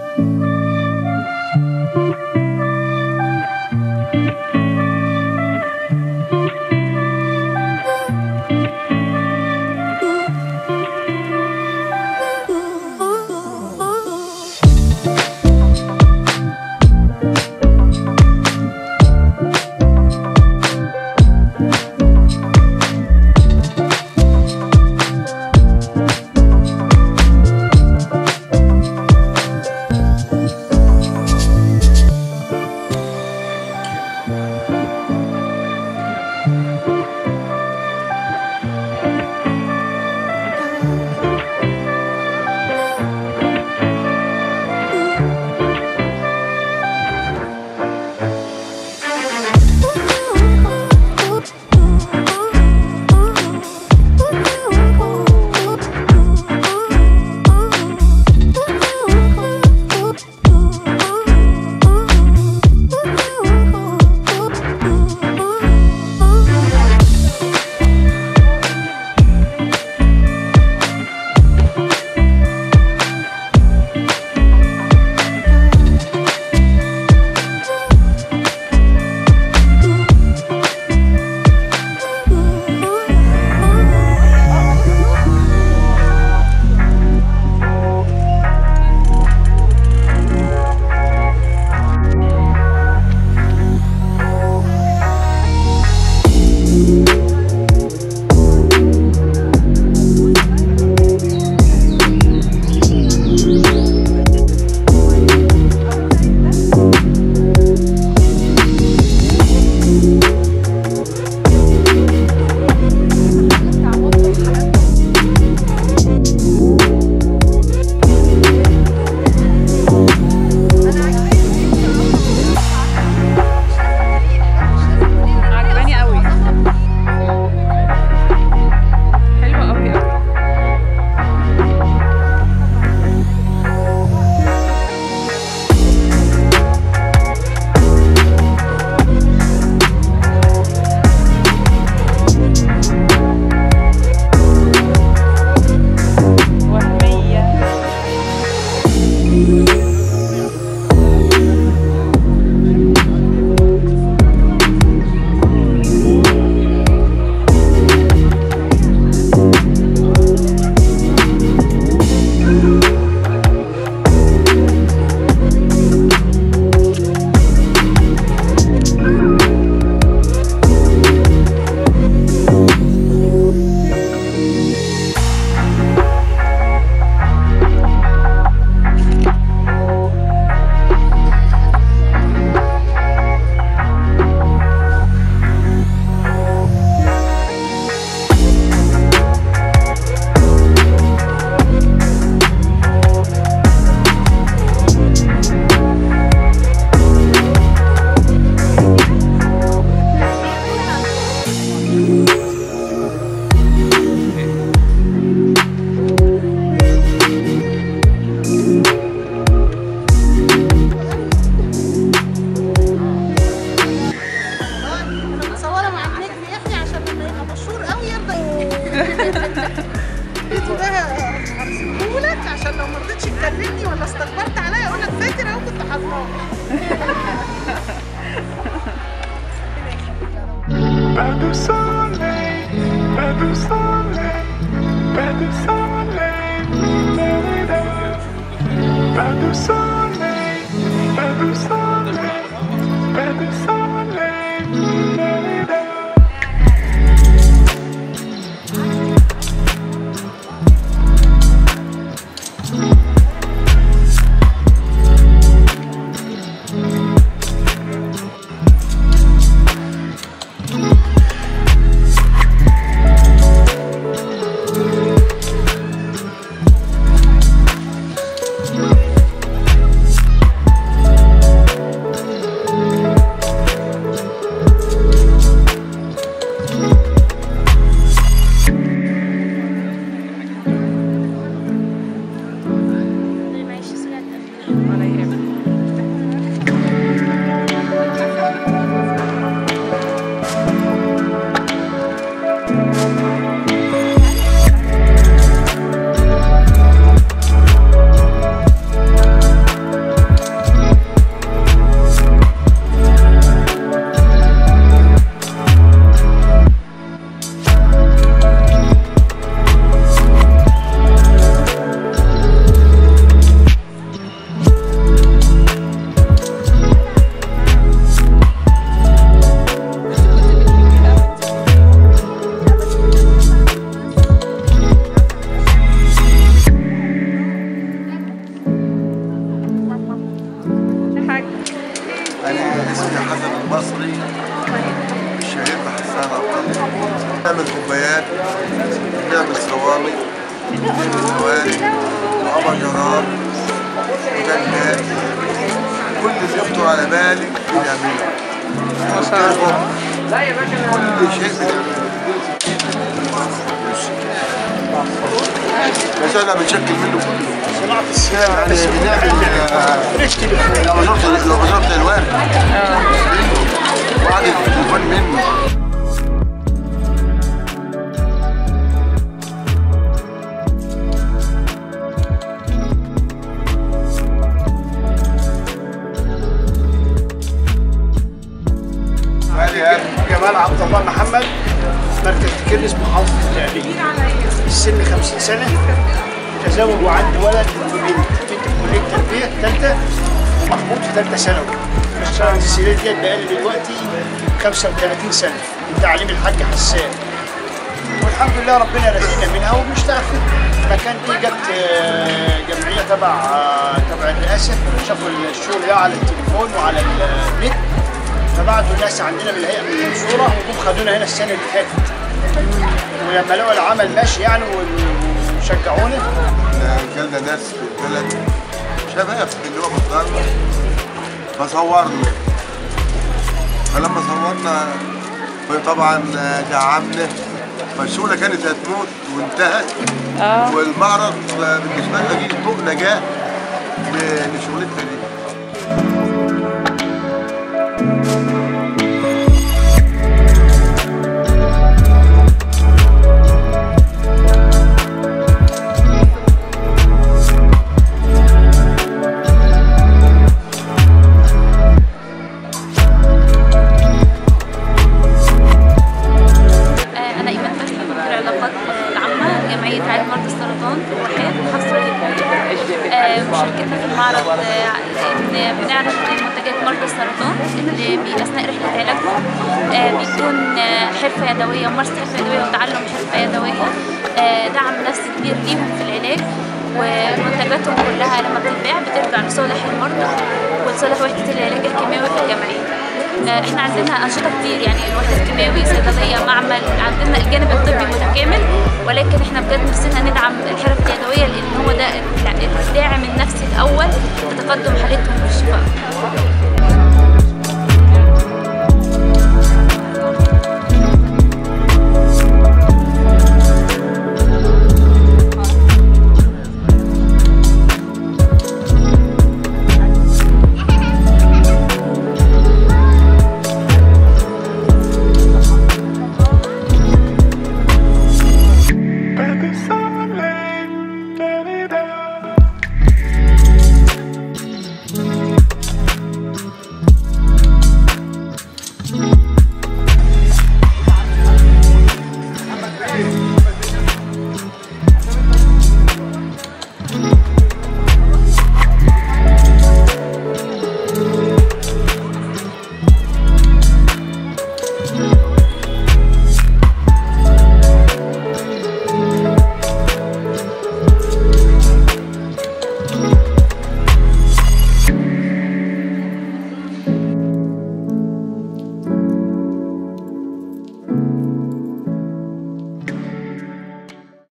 عجباني قوي حلوة قوي قوي وهمية انا متصوره مع النجم يا اخي عشان لما يبقى مشهور قوي يرضى الفيديو ده هرسمهولك عشان لو ما رضيتش تكلمني ولا استكبرت عليا اقول لك فاكر اهو كنت حافظاه Pas de soleil, pas de soleil, pas de soleil, pas de soleil, pas de soleil, pas de soleil. ولا يهمك سيدي حسن المصري الشهير بحسان عبد الله نعمل كوبايات نعمل صواني نعمل موارد وقمر جرار وجنات كل اللي يخطر على بالك بنعمله ما شاء الله كل شيء بنعمله بس احنا بنشكل منه كله يعني بنعمل آه، لو بشرت لو بشرت الوان وقعد التليفون منه جمال عبد الله محمد مركز كرس محافظة التعليم السن 50 سنة متزوج وعندي ولد وبنت بنت في كلية تربية ثالثة ومحبوب في ثالثة ثانوي بشتغل السنين ديت بقالي دلوقتي 35 سنة من تعليم الحاج حسان والحمد لله ربنا رزقنا منها وبنشتغل فيها المكان دي جت آه، جمعية تبع آه، تبع الرئاسة شافوا الشغل ده على التليفون وعلى النت فبعتوا ناس عندنا من الهيئه من المنصوره وجم خدونا هنا السنه اللي فاتت ولما لقوا العمل ماشي يعني وشجعونا احنا جالنا ناس في البلد شباب اللي هو بطلنا فصورنا فلما صورنا طبعا دعمنا فالشغلة كانت هتموت وانتهت اه والمعرض بالنسبة لنا دي طوق نجاة ل- لشغلتنا دي آه، أنا إيمان فتحي مدير العلاقات العامة جمعية عيادة مرضى السرطان وحياة محافظة الجيزة. آه، مشاركتنا في المعرض آه، إن بنعرض منتجات مرضى السرطان اللي بي- أثناء رحلة علاجهم آه، بيكون آه، حرفة يدوية ممارسة حرفة يدوية وتعلم حرفة يدوية آه، دعم نفسي كبير ليهم في العلاج ومنتجاتهم كلها لما بتتباع بترجع لصالح المرضى ولصالح وحدة العلاج الكيماوي في الجمعية. آه، احنا عندنا انشطه كتير يعني الوحده الكيماوي صيدليه معمل عندنا الجانب الطبي متكامل ولكن احنا بجد نفسنا ندعم الحرف اليدويه لان هو ده الداعم النفسي الاول لتقدم حالتهم بالشفاء